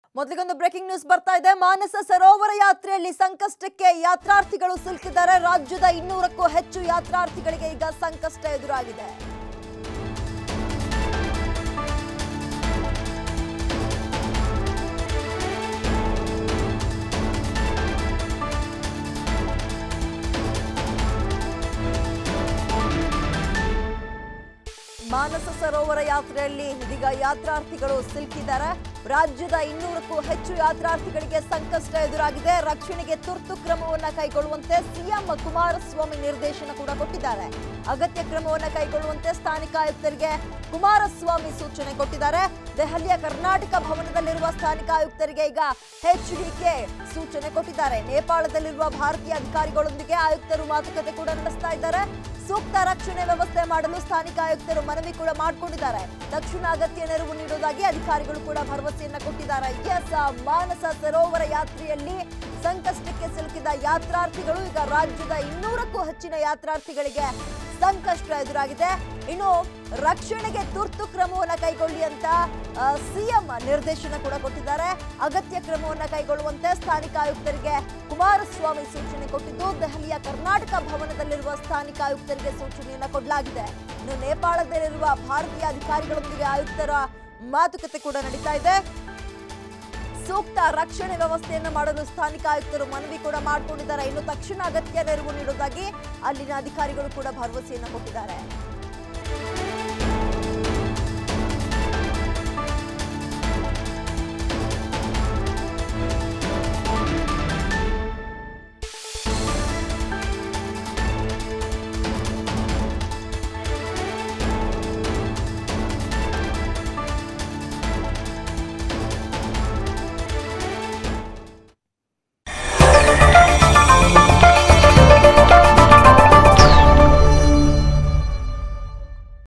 ಮೊದಲಿಗೊಂದು breaking news ಬರ್ತಾ ಇದೆ ಮಾನಸ ಸರೋವರ ಯಾತ್ರೆಯಲ್ಲಿ ಸಂಕಷ್ಟಕ್ಕೆ ಯಾತ್ರಾರ್ಥಿಗಳು ಸಿಲುಕಿದ್ದಾರೆ ರಾಜ್ಯದ ಇನ್ನೂರಕ್ಕೂ ಹೆಚ್ಚು ಯಾತ್ರಾರ್ಥಿಗಳಿಗೆ ಈಗ ಸಂಕಷ್ಟ ಎದುರಾಗಿದೆ ಮಾನಸ ಸರೋವರ ಯಾತ್ರೆಯಲ್ಲಿ ಇದೀಗ ಯಾತ್ರಾರ್ಥಿಗಳು ಸಿಲುಕಿದ್ದಾರೆ ರಾಜ್ಯದ ಇನ್ನೂರಕ್ಕೂ ಹೆಚ್ಚು ಯಾತ್ರಾರ್ಥಿಗಳಿಗೆ ಸಂಕಷ್ಟ ಎದುರಾಗಿದೆ ರಕ್ಷಣೆಗೆ ತುರ್ತು ಕ್ರಮವನ್ನ ಕೈಗೊಳ್ಳುವಂತೆ ಸಿಎಂ ಕುಮಾರಸ್ವಾಮಿ ನಿರ್ದೇಶನ ಕೂಡ ಕೊಟ್ಟಿದ್ದಾರೆ ಅಗತ್ಯ ಕ್ರಮವನ್ನ ಕೈಗೊಳ್ಳುವಂತೆ ಸ್ಥಾನಿಕ ಆಯುಕ್ತರಿಗೆ ಕುಮಾರಸ್ವಾಮಿ ಸೂಚನೆ ಕೊಟ್ಟಿದ್ದಾರೆ ದೆಹಲಿಯ ಕರ್ನಾಟಕ ಭವನದಲ್ಲಿರುವ ಸ್ಥಾನಿಕ ಆಯುಕ್ತರಿಗೆ ಈಗ ಎಚ್ಡಿಕೆ ಸೂಚನೆ ಕೊಟ್ಟಿದ್ದಾರೆ ನೇಪಾಳದಲ್ಲಿರುವ ಭಾರತೀಯ ಅಧಿಕಾರಿಗಳೊಂದಿಗೆ ಆಯುಕ್ತರು ಮಾತುಕತೆ ಕೂಡ ನಡೆಸ್ತಾ ಇದ್ದಾರೆ ಸೂಕ್ತ ರಕ್ಷಣೆ ವ್ಯವಸ್ಥೆ ಮಾಡಲು ಸ್ಥಾನಿಕ ಆಯುಕ್ತರು ಮನವಿ ಕೂಡ ಮಾಡಿಕೊಂಡಿದ್ದಾರೆ ತಕ್ಷಣ ಅಗತ್ಯ ನೆರವು ನೀಡುವುದಾಗಿ ಅಧಿಕಾರಿಗಳು ಕೂಡ ಭರವಸೆಯನ್ನ ಕೊಟ್ಟಿದ್ದಾರೆ ಎಸ್ ಮಾನಸ ಸರೋವರ ಯಾತ್ರೆಯಲ್ಲಿ ಸಂಕಷ್ಟಕ್ಕೆ ಸಿಲುಕಿದ ಯಾತ್ರಾರ್ಥಿಗಳು ಈಗ ರಾಜ್ಯದ ಇನ್ನೂರಕ್ಕೂ ಹೆಚ್ಚಿನ ಯಾತ್ರಾರ್ಥಿಗಳಿಗೆ ಸಂಕಷ್ಟ ಎದುರಾಗಿದೆ ಇನ್ನು ರಕ್ಷಣೆಗೆ ತುರ್ತು ಕ್ರಮವನ್ನ ಕೈಗೊಳ್ಳಿ ಅಂತ ಸಿಎಂ ನಿರ್ದೇಶನ ಕೂಡ ಕೊಟ್ಟಿದ್ದಾರೆ ಅಗತ್ಯ ಕ್ರಮವನ್ನ ಕೈಗೊಳ್ಳುವಂತೆ ಸ್ಥಾನಿಕ ಆಯುಕ್ತರಿಗೆ ಕುಮಾರಸ್ವಾಮಿ ಸೂಚನೆ ಕೊಟ್ಟಿದ್ದು ದೆಹಲಿಯ ಕರ್ನಾಟಕ ಭವನದಲ್ಲಿರುವ ಸ್ಥಾನಿಕ ಆಯುಕ್ತರಿಗೆ ಸೂಚನೆಯನ್ನ ಕೊಡಲಾಗಿದೆ ಇನ್ನು ನೇಪಾಳದಲ್ಲಿರುವ ಭಾರತೀಯ ಅಧಿಕಾರಿಗಳೊಂದಿಗೆ ಆಯುಕ್ತರ ಮಾತುಕತೆ ಕೂಡ ನಡೀತಾ ಇದೆ ಸೂಕ್ತ ರಕ್ಷಣೆ ವ್ಯವಸ್ಥೆಯನ್ನು ಮಾಡಲು ಸ್ಥಾನಿಕ ಆಯುಕ್ತರು ಮನವಿ ಕೂಡ ಮಾಡಿಕೊಂಡಿದ್ದಾರೆ ಇನ್ನು ತಕ್ಷಣ ಅಗತ್ಯ ನೆರವು ನೀಡುವುದಾಗಿ ಅಲ್ಲಿನ ಅಧಿಕಾರಿಗಳು ಕೂಡ ಭರವಸೆಯನ್ನು ಕೊಟ್ಟಿದ್ದಾರೆ